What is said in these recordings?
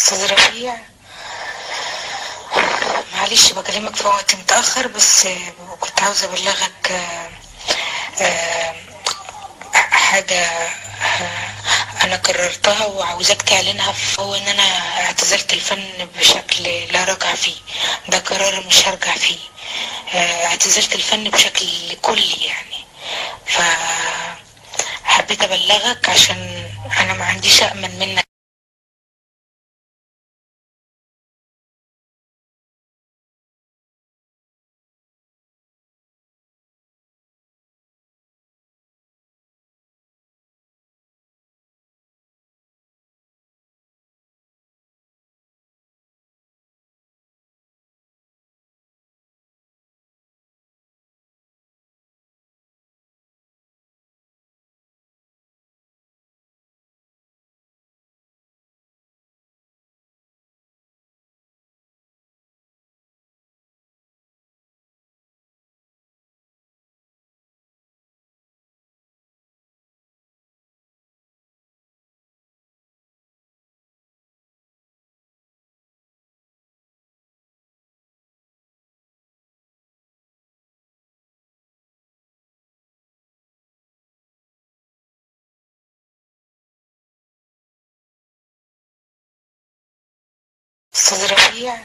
استاذ رفيع معلش بكلمك في وقت متأخر بس آه، كنت عاوزة أبلغك آه، آه، حاجة آه، أنا قررتها وعاوزاك تعلنها هو إن أنا اعتزلت الفن بشكل لا رجع فيه ده قرار مش هرجع فيه آه، اعتزلت الفن بشكل كلي يعني ف حبيت أبلغك عشان أنا ما عنديش أأمن منك استاذ رفيع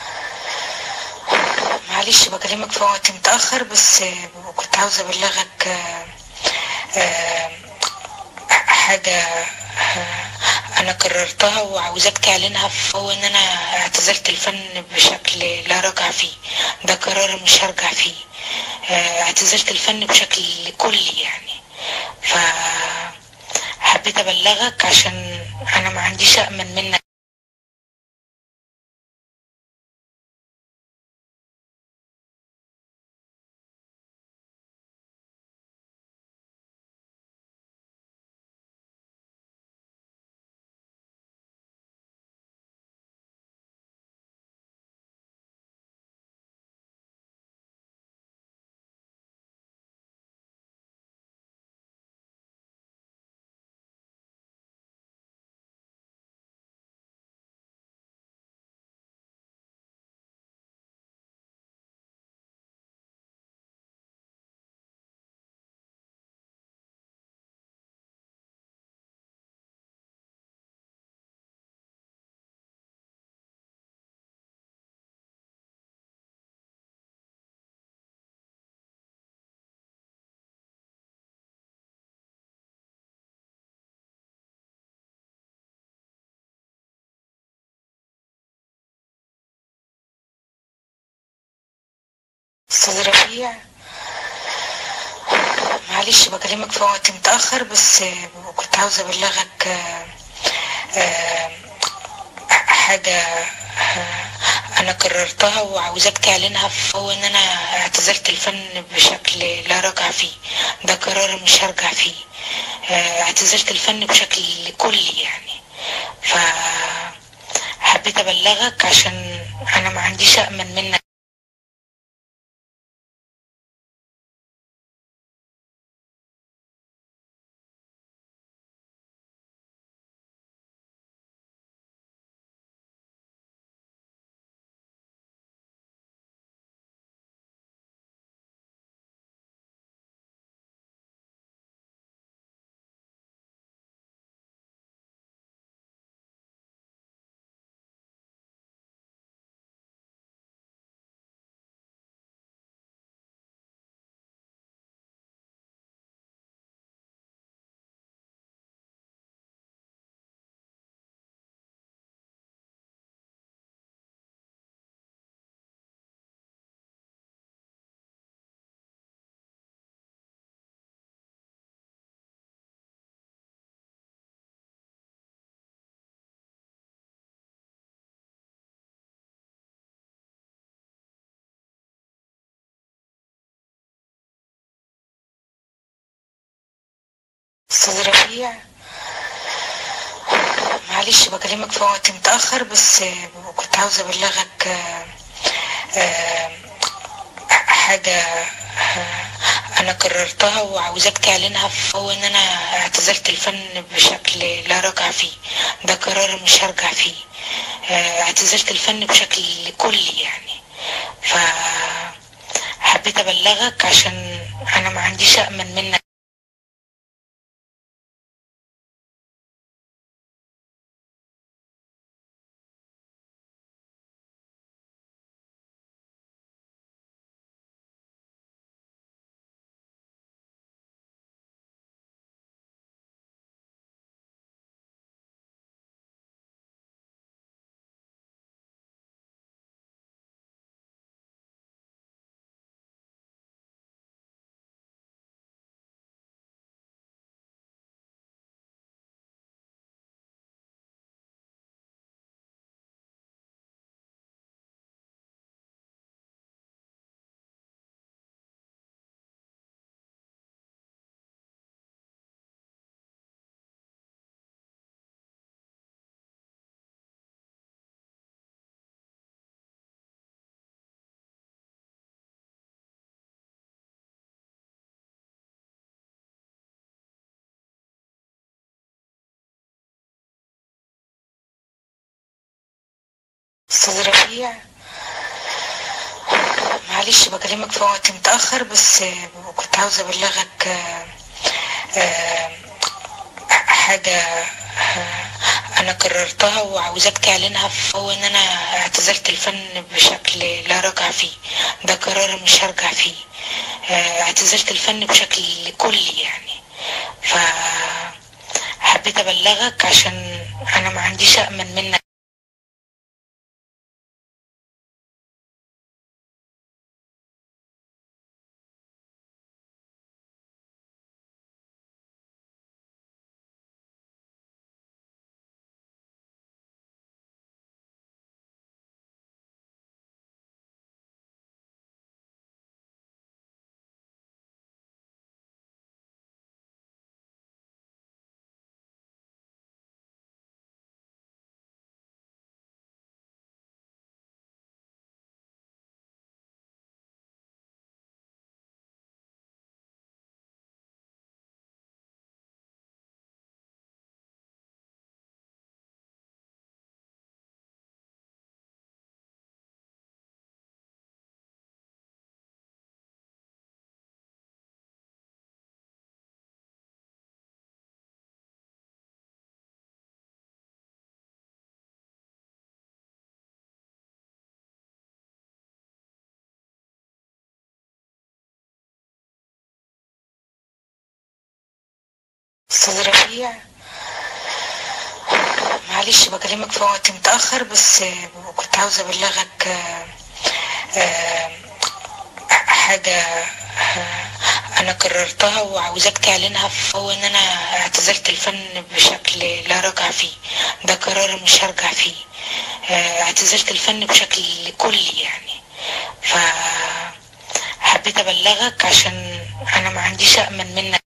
معلش بكلمك في وقت متأخر بس آه، كنت عاوزة أبلغك آه، آه، حاجة آه، أنا قررتها وعاوزاك تعلنها هو إن أنا اعتزلت الفن بشكل لا رجع فيه ده قرار مش هرجع فيه آه، اعتزلت الفن بشكل كلي يعني ف حبيت أبلغك عشان أنا ما عنديش أأمن منك استاذ رفيع معلش بكلمك في وقت متأخر بس آه، كنت عاوزة أبلغك آه، آه، حاجة آه، أنا قررتها وعاوزاك تعلنها هو إن أنا اعتزلت الفن بشكل لا رجع فيه ده قرار مش هرجع فيه آه، اعتزلت الفن بشكل كلي يعني ف حبيت أبلغك عشان أنا ما عنديش أأمن منك استاذ رفيع معلش بكلمك في وقت متأخر بس آه، كنت عاوزة أبلغك آه، آه، حاجة آه، أنا قررتها وعاوزاك تعلنها هو إن أنا اعتزلت الفن بشكل لا رجع فيه ده قرار مش هرجع فيه آه، اعتزلت الفن بشكل كلي يعني فحبيت ابلغك عشان انا ما عنديش امن منك استاذ رفيع معلش بكلمك في وقت متأخر بس آه، كنت عاوزة أبلغك آه، آه، حاجة آه، أنا قررتها وعاوزاك تعلنها هو إن أنا اعتزلت الفن بشكل لا رجع فيه ده قرار مش هرجع فيه آه، اعتزلت الفن بشكل كلي يعني فحبيت أبلغك عشان أنا ما عنديش أمن منك استاذ رفيع معلش بكلمك في وقت متأخر بس آه، كنت عاوزة أبلغك آه، آه، حاجة آه، أنا قررتها وعاوزاك تعلنها هو إن أنا اعتزلت الفن بشكل لا رجع فيه ده قرار مش هرجع فيه آه، اعتزلت الفن بشكل كلي يعني فحبيت أبلغك عشان أنا ما عنديش أمن منك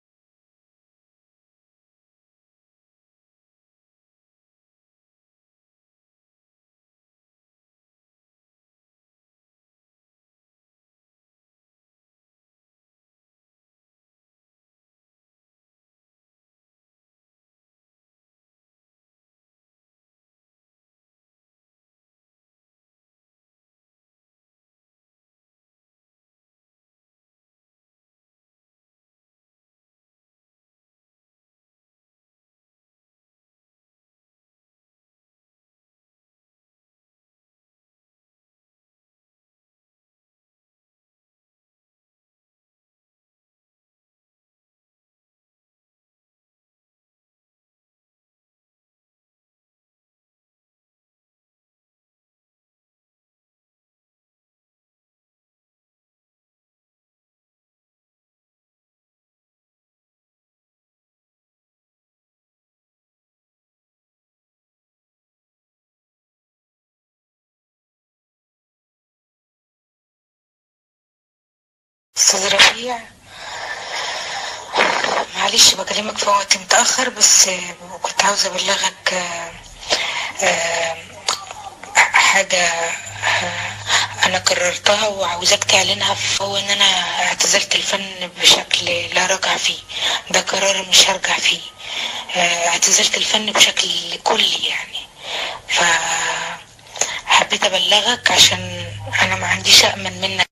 استاذ رفيع معلش بكلمك في وقت متأخر بس آه، كنت عاوزة أبلغك آه، آه، حاجة آه، أنا قررتها وعاوزاك تعلنها هو إن أنا اعتزلت الفن بشكل لا رجع فيه ده قرار مش هرجع فيه آه، اعتزلت الفن بشكل كلي يعني ف حبيت ابلغك عشان انا ما عنديش امن منك